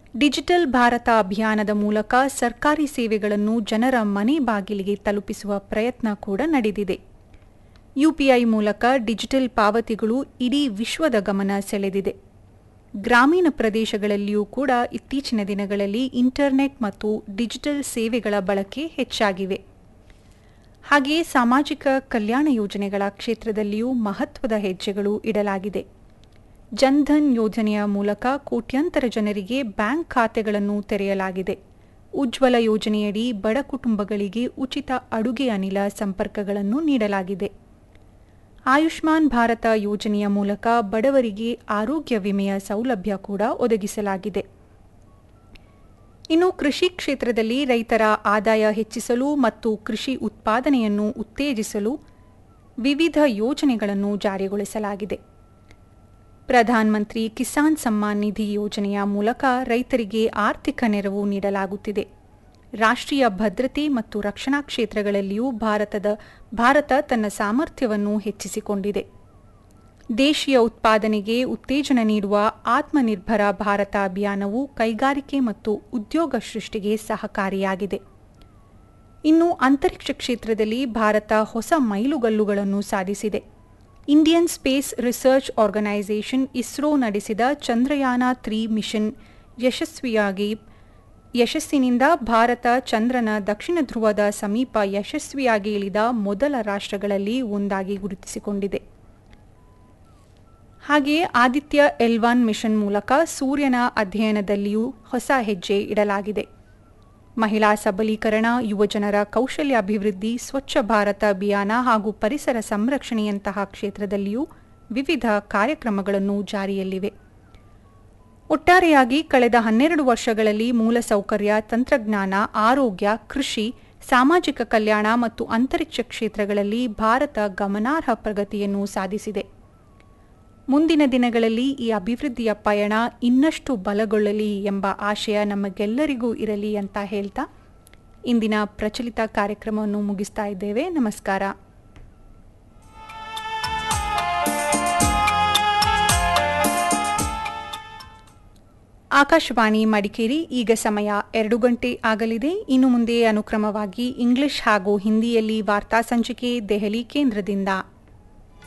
digital Bharat ಅಭಿಯಾನದ ಮೂಲಕ ಸರ್ಕಾರಿ ಸೇವೆಗಳನ್ನು ಜನರ ಮನೆ ಬಾಗಿಲಿಗೆ ತಲುಪಿಸುವ ಪ್ರಯತ್ನ ಕೂಡ ನಡೆದಿದೆ ಯುಪಿಐ ಮೂಲಕ ಡಿಜಿಟಲ್ ಪಾವತಿಗಳು ಇಡೀ ವಿಶ್ವದ ಗಮನ ಸೆಳೆದಿದೆ ಗ್ರಾಮೀಣ ಪ್ರದೇಶಗಳಲ್ಲಿಯೂ ಕೂಡ ಇತ್ತೀಚಿನ ದಿನಗಳಲ್ಲಿ ಇಂಟರ್ನೆಟ್ ಮತ್ತು ಡಿಜಿಟಲ್ ಸೇವೆಗಳ ಬಳಕೆ ಹೆಚ್ಚಾಗಿವೆ ಹಾಗೆಯೇ ಸಾಮಾಜಿಕ ಕಲ್ಯಾಣ ಯೋಜನೆಗಳ ಕ್ಷೇತ್ರದಲ್ಲಿಯೂ ಮಹತ್ವದ ಹೆಜ್ಜೆಗಳು ಇಡಲಾಗಿದೆ ಜನ್ಧನ್ ಯೋಜನೆಯ ಮೂಲಕ ಕೋಟ್ಯಂತರ ಜನರಿಗೆ ಬ್ಯಾಂಕ್ ಖಾತೆಗಳನ್ನು ತೆರೆಯಲಾಗಿದೆ ಉಜ್ವಲ ಯೋಜನೆಯಡಿ ಬಡ ಕುಟುಂಬಗಳಿಗೆ ಉಚಿತ ಅಡುಗೆ ಅನಿಲ ಸಂಪರ್ಕಗಳನ್ನು ನೀಡಲಾಗಿದೆ ಆಯುಷ್ಮಾನ್ ಭಾರತ ಯೋಜನೆಯ ಮೂಲಕ ಬಡವರಿಗೆ ಆರೋಗ್ಯ ವಿಮೆಯ ಸೌಲಭ್ಯ ಕೂಡ ಒದಗಿಸಲಾಗಿದೆ ಇನ್ನು ಕೃಷಿ ಕ್ಷೇತ್ರದಲ್ಲಿ ರೈತರ ಆದಾಯ ಹೆಚ್ಚಿಸಲು ಮತ್ತು ಕೃಷಿ ಉತ್ಪಾದನೆಯನ್ನು ಉತ್ತೇಜಿಸಲು ವಿವಿಧ ಯೋಜನೆಗಳನ್ನು ಜಾರಿಗೊಳಿಸಲಾಗಿದೆ ಪ್ರಧಾನ್ ಮಂತ್ರಿ ಕಿಸಾನ್ ಸಮ್ಮಾನ್ ನಿಧಿ ಯೋಜನೆಯ ಮೂಲಕ ರೈತರಿಗೆ ಆರ್ಥಿಕ ನೆರವು ನೀಡಲಾಗುತ್ತಿದೆ ರಾಷ್ಟ್ರೀಯ ಭದ್ರತೆ ಮತ್ತು ರಕ್ಷಣಾ ಕ್ಷೇತ್ರಗಳಲ್ಲಿಯೂ ಭಾರತದ ಭಾರತ ತನ್ನ ಸಾಮರ್ಥ್ಯವನ್ನು ಹೆಚ್ಚಿಸಿಕೊಂಡಿದೆ ದೇಶೀಯ ಉತ್ಪಾದನೆಗೆ ಉತ್ತೇಜನ ನೀಡುವ ಆತ್ಮನಿರ್ಭರ ಭಾರತ ಅಭಿಯಾನವು ಕೈಗಾರಿಕೆ ಮತ್ತು ಉದ್ಯೋಗ ಸೃಷ್ಟಿಗೆ ಸಹಕಾರಿಯಾಗಿದೆ ಇನ್ನು ಅಂತರಿಕ್ಷ ಕ್ಷೇತ್ರದಲ್ಲಿ ಭಾರತ ಹೊಸ ಮೈಲುಗಲ್ಲುಗಳನ್ನು ಸಾಧಿಸಿದೆ Indian space research organisation ISRO ನಡೆಸಿದ ಚಂದ್ರಯಾನ ತ್ರೀ ಮಿಷನ್ ಯಶಸ್ವಿಯಾಗಿ ಯಶಸ್ಸಿನಿಂದ ಭಾರತ ಚಂದ್ರನ ದಕ್ಷಿಣ ಧ್ರುವದ ಸಮೀಪ ಯಶಸ್ವಿಯಾಗಿ ಇಳಿದ ಮೊದಲ ರಾಷ್ಟ್ರಗಳಲ್ಲಿ ಒಂದಾಗಿ ಗುರುತಿಸಿಕೊಂಡಿದೆ ಹಾಗೆಯೇ ಆದಿತ್ಯ ಎಲ್ವಾನ್ ಮಿಷನ್ ಮೂಲಕ ಸೂರ್ಯನ ಅಧ್ಯಯನದಲ್ಲಿಯೂ ಹೊಸ ಹೆಜ್ಜೆ ಇಡಲಾಗಿದೆ ಮಹಿಳಾ ಸಬಲೀಕರಣ ಯುವಜನರ ಕೌಶಲ್ಯಾಭಿವೃದ್ಧಿ ಸ್ವಚ್ಛ ಭಾರತ ಅಭಿಯಾನ ಹಾಗೂ ಪರಿಸರ ಸಂರಕ್ಷಣೆಯಂತಹ ಕ್ಷೇತ್ರದಲ್ಲಿಯೂ ವಿವಿಧ ಕಾರ್ಯಕ್ರಮಗಳನ್ನು ಜಾರಿಯಲ್ಲಿವೆ ಒಟ್ಟಾರೆಯಾಗಿ ಕಳೆದ ಹನ್ನೆರಡು ವರ್ಷಗಳಲ್ಲಿ ಮೂಲಸೌಕರ್ಯ ತಂತ್ರಜ್ಞಾನ ಆರೋಗ್ಯ ಕೃಷಿ ಸಾಮಾಜಿಕ ಕಲ್ಯಾಣ ಮತ್ತು ಅಂತರಿಕ್ಷ ಕ್ಷೇತ್ರಗಳಲ್ಲಿ ಭಾರತ ಗಮನಾರ್ಹ ಪ್ರಗತಿಯನ್ನು ಸಾಧಿಸಿದೆ ಮುಂದಿನ ದಿನಗಳಲ್ಲಿ ಈ ಅಭಿವೃದ್ಧಿಯ ಪಯಣ ಇನ್ನಷ್ಟು ಬಲಗೊಳ್ಳಲಿ ಎಂಬ ಆಶಯ ನಮಗೆಲ್ಲರಿಗೂ ಇರಲಿ ಅಂತ ಹೇಳ್ತಾ ಇಂದಿನ ಪ್ರಚಲಿತ ಕಾರ್ಯಕ್ರಮವನ್ನು ಮುಗಿಸ್ತಾ ಇದ್ದೇವೆ ನಮಸ್ಕಾರ ಆಕಾಶವಾಣಿ ಮಡಿಕೇರಿ ಈಗ ಸಮಯ ಎರಡು ಗಂಟೆ ಆಗಲಿದೆ ಇನ್ನು ಮುಂದೆ ಅನುಕ್ರಮವಾಗಿ ಇಂಗ್ಲಿಷ್ ಹಾಗೂ ಹಿಂದಿಯಲ್ಲಿ ವಾರ್ತಾ ಸಂಚಿಕೆ ದೆಹಲಿ ಕೇಂದ್ರದಿಂದ